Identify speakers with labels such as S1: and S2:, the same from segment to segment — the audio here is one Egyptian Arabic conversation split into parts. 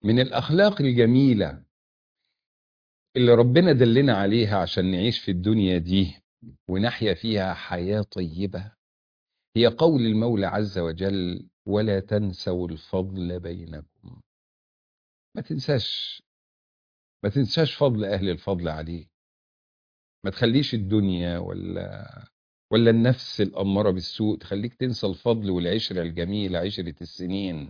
S1: من الأخلاق الجميلة اللي ربنا دلنا عليها عشان نعيش في الدنيا دي ونحيا فيها حياة طيبة هي قول المولى عز وجل ولا تنسوا الفضل بينكم ما تنساش ما تنساش فضل أهل الفضل عليك ما تخليش الدنيا ولا ولا النفس الأمارة بالسوء تخليك تنسى الفضل والعشرة الجميلة عشرة السنين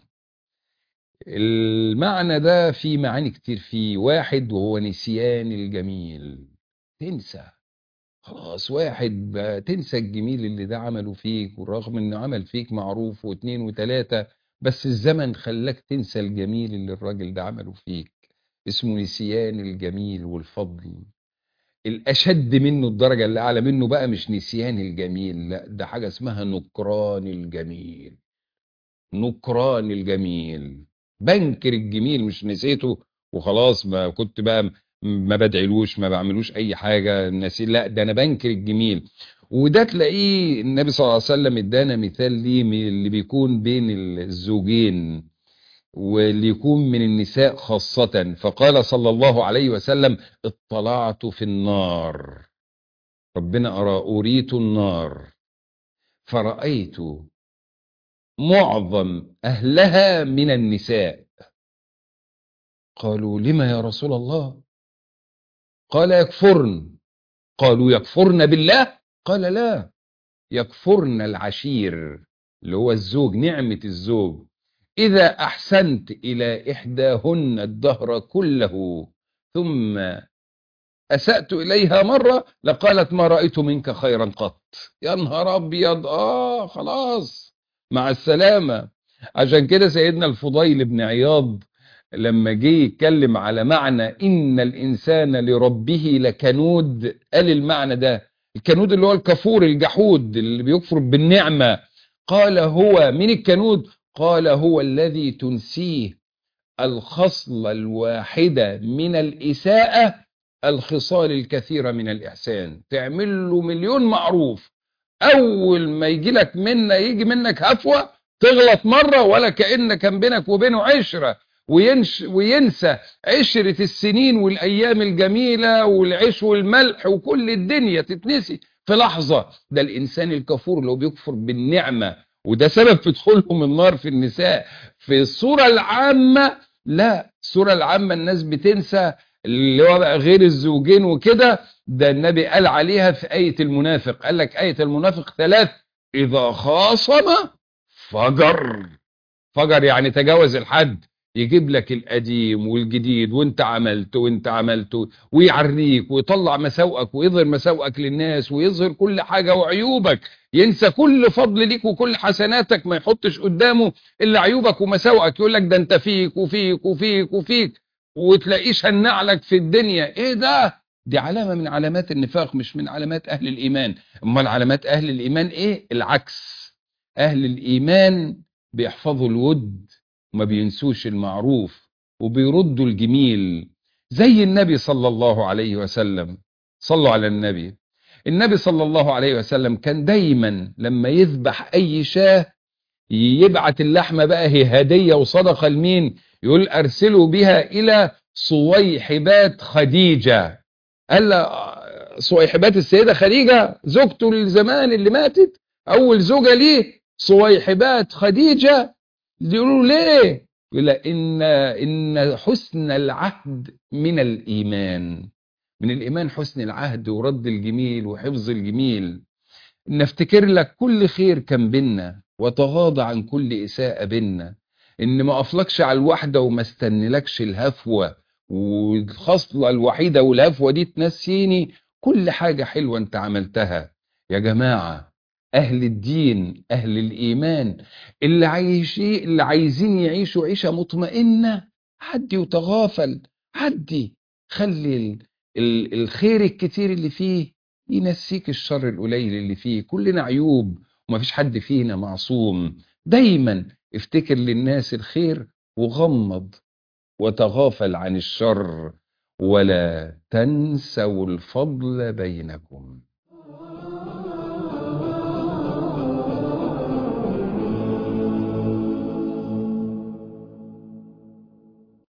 S1: المعنى ده في معاني كتير فيه واحد وهو نسيان الجميل تنسى خلاص واحد بقى تنسى الجميل اللي ده عمله فيك والرغم انه عمل فيك معروف واتنين وتلاتة بس الزمن خلاك تنسى الجميل اللي الراجل ده عمله فيك اسمه نسيان الجميل والفضل الاشد منه الدرجة اللي اعلى منه بقى مش نسيان الجميل لا ده حاجة اسمها نكران الجميل نكران الجميل بنكر الجميل مش نسيته وخلاص ما كنت بقى ما بدعيلوش ما بعملوش اي حاجة نسي لا ده انا بنكر الجميل وده تلاقيه النبي صلى الله عليه وسلم ادانا مثال ليه من اللي بيكون بين الزوجين واللي يكون من النساء خاصة فقال صلى الله عليه وسلم اطلعت في النار ربنا أرى أريت النار فرأيت معظم أهلها من النساء قالوا لما يا رسول الله قال يكفرن قالوا يكفرن بالله قال لا يكفرن العشير اللي هو الزوج نعمة الزوج إذا أحسنت إلى إحداهن الدهر كله ثم أسأت إليها مرة لقالت ما رأيت منك خيرا قط يا نهار أبيض آه خلاص مع السلامة عشان كده سيدنا الفضيل بن عياض لما جه يتكلم على معنى إن الإنسان لربه لكنود قال المعنى ده الكنود اللي هو الكفور الجحود اللي بيكفر بالنعمة قال هو من الكنود قال هو الذي تنسيه الخصلة الواحدة من الإساءة الخصال الكثيرة من الإحسان تعمل له مليون معروف أول ما يجي لك منا يجي منك هفوة تغلط مرة ولا كأن كان بينك وبينه عشرة وينش وينسى عشرة السنين والأيام الجميلة والعيش والملح وكل الدنيا تتنسي في لحظة ده الإنسان الكفور لو بيكفر بالنعمة وده سبب في دخولهم النار في النساء في الصورة العامة لا الصورة العامة الناس بتنسى اللي هو بقى غير الزوجين وكده ده النبي قال عليها في آية المنافق قال لك آية المنافق ثلاث إذا خاصم فجر فجر يعني تجاوز الحد يجيب لك القديم والجديد وانت عملت وانت عملت ويعريك ويطلع مساوئك ويظهر مساوئك للناس ويظهر كل حاجة وعيوبك ينسى كل فضل ليك وكل حسناتك ما يحطش قدامه الا عيوبك ومساوئك يقول لك ده انت فيك وفيك وفيك وفيك وتلاقيه شنع لك في الدنيا ايه ده دي علامة من علامات النفاق مش من علامات اهل الايمان امال علامات اهل الايمان ايه العكس اهل الايمان بيحفظوا الود وما بينسوش المعروف وبيردوا الجميل زي النبي صلى الله عليه وسلم صلوا على النبي النبي صلى الله عليه وسلم كان دايما لما يذبح اي شاه يبعت اللحمة بقى هي هدية وصدقة لمين يقول ارسلوا بها الى صويحبات خديجة قال صويحبات السيدة خديجة زوجته الزمان اللي ماتت اول زوجة ليه صويحبات خديجة يقولوا ليه يقول إن, إن حسن العهد من الإيمان من الإيمان حسن العهد ورد الجميل وحفظ الجميل إن افتكر لك كل خير كان بينا وتغاضى عن كل إساءة بينا إن ما أفلكش على الوحدة وما استنلكش الهفوة والخصلة الوحيدة والهفوة دي تنسيني كل حاجة حلوة أنت عملتها يا جماعة أهل الدين أهل الإيمان اللي عايشين اللي عايزين يعيشوا عيشة مطمئنة عدي وتغافل عدي خلي ال ال الخير الكتير اللي فيه ينسيك الشر القليل اللي فيه كلنا عيوب ومفيش حد فينا معصوم دايما افتكر للناس الخير وغمض وتغافل عن الشر ولا تنسوا الفضل بينكم